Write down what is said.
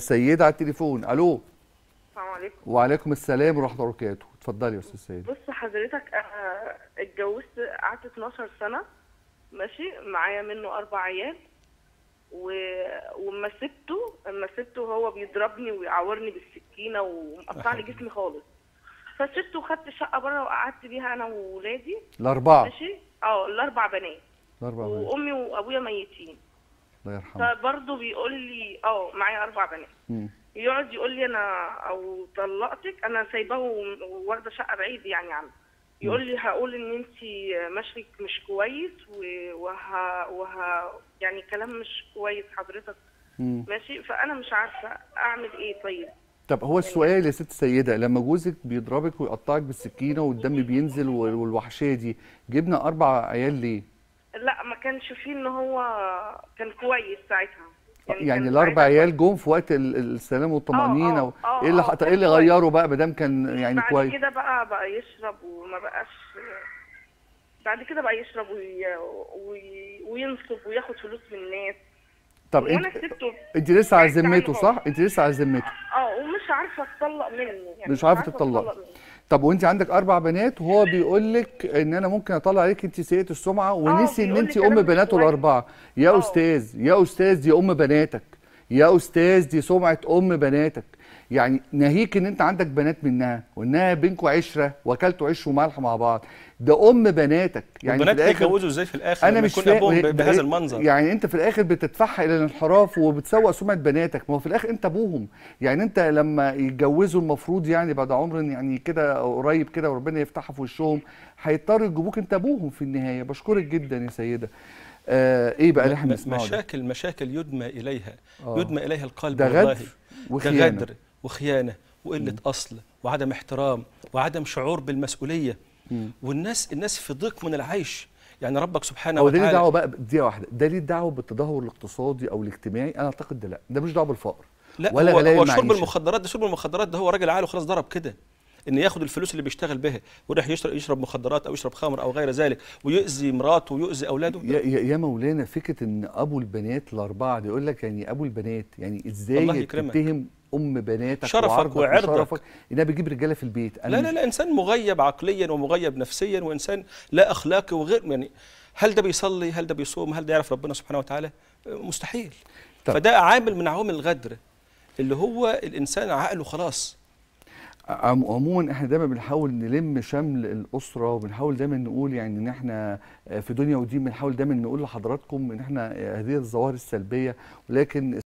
سيدة على التليفون الو السلام عليكم وعليكم السلام ورحمة الله وبركاته اتفضلي يا استاذ سيدة بص حضرتك انا اتجوزت قعدت 12 سنه ماشي معايا منه اربع عيال و... وما سبته اما سبته هو بيضربني ويعورني بالسكينه ومقطع لي جسمي خالص فسبته وخدت شقه بره وقعدت بيها انا وولادي الأربعة ماشي اه الاربع بنات الأربعة بنات. وامي وابويا ميتين الله يرحمه فبرضه بيقول لي اه معايا اربع بنات مم. يقعد يقول لي انا او طلقتك انا سايباه و- وواخده شقه بعيد يعني عنه يقول لي هقول ان انت مشيك مش كويس و- وه, وه يعني كلام مش كويس حضرتك مم. ماشي فانا مش عارفه اعمل ايه طيب طب هو السؤال يا ست سيدة لما جوزك بيضربك ويقطعك بالسكينة والدم بينزل وال- والوحشية دي جبنا أربع عيال ليه؟ لا ما كانش فيه ان هو كان كويس ساعتها يعني كان الأربع ساعتها عيال جم في وقت ال- السلام والطمأنينة آه، و- آه، ايه اللي آه، حط- كان ايه اللي كويس. غيره بقى ما دام كان يعني بعد كويس؟ كده بقى بقى يشرب وما بقاش بعد كده بقى يشرب وي... وي... وينصب وياخد فلوس من الناس طب وانا انت سبته انت لسه على بعدت عنه ذمته خالص. صح؟ انت لسه على ذمته اه ومش عارفه اتطلق منه يعني مش عارفة تتطلقي. أتطلق منه. طب وانت عندك اربع بنات وهو بيقول لك ان انا ممكن اطلع عليك انت سيئه السمعه ونسي ان بيقول لي انت كلام ام مش بناته كويس. الاربعه يا آه. استاذ يا استاذ دي ام بناتك يا استاذ دي سمعه ام بناتك يعني ناهيك ان انت عندك بنات منها وانها بينكم عشره واكلتوا عيش وملح مع بعض ده ام بناتك يعني البنات في الاخر بيتجوزوا ازاي في الاخر انا لما مش يكون فاهم ابوهم هي- ب- بهذا هي- المنظر يعني انت في الاخر بتتفحى الى الانحراف وبتسوق سمعه بناتك ما هو في الاخر انت ابوهم يعني انت لما يتجوزوا المفروض يعني بعد عمر يعني كده قريب كده وربنا يفتحها في وشهم هيضطروا يجيبوك انت ابوهم في النهايه بشكرك جدا يا سيده آه ايه بقى اللي احنا م- بنسمعه ده مشاكل مشاكل يدمى اليها آه. يدمى اليها القلب ده والله غدر ده وخيانه غدر وخيانه وقله اصل وعدم احترام وعدم شعور بالمسؤوليه مم. والناس الناس في ضيق من العيش يعني ربك سبحانه هو ده ليه وتعالى دعوه بقى دقيقه واحده ده ليه دعوه بالتدهور الاقتصادي او الاجتماعي انا اعتقد ده لا ده مش دعوه بالفقر لا ولا هو, غلاء هو شرب المعيشة. المخدرات ده شرب المخدرات ده هو راجل عاقل وخلاص ضرب كده ان ياخد الفلوس اللي بيشتغل بها ويروح يشرب يشرب مخدرات او يشرب خمر او غير ذلك ويؤذي مراته ويؤذي اولاده يا, يا يا مولانا فكره ان ابو البنات الاربعه ده يقول لك يعني ابو البنات يعني ازاي الله يكرمك. تتهم ام بناتك شرفك وعرضك وعرضك. وشرفك انها بتجيب رجاله في البيت لا لا لا انسان مغيب عقليا ومغيب نفسيا وانسان لا اخلاقي وغير يعني هل ده بيصلي هل ده بيصوم هل ده يعرف ربنا سبحانه وتعالى مستحيل طب. فده عامل من عوامل الغدر اللي هو الانسان عقله خلاص عم- عموما احنا دايما بنحاول نلم شمل الاسره وبنحاول دايما نقول يعني ان احنا في دنيا ودين بنحاول دايما نقول لحضراتكم ان احنا هذه الظواهر السلبيه ولكن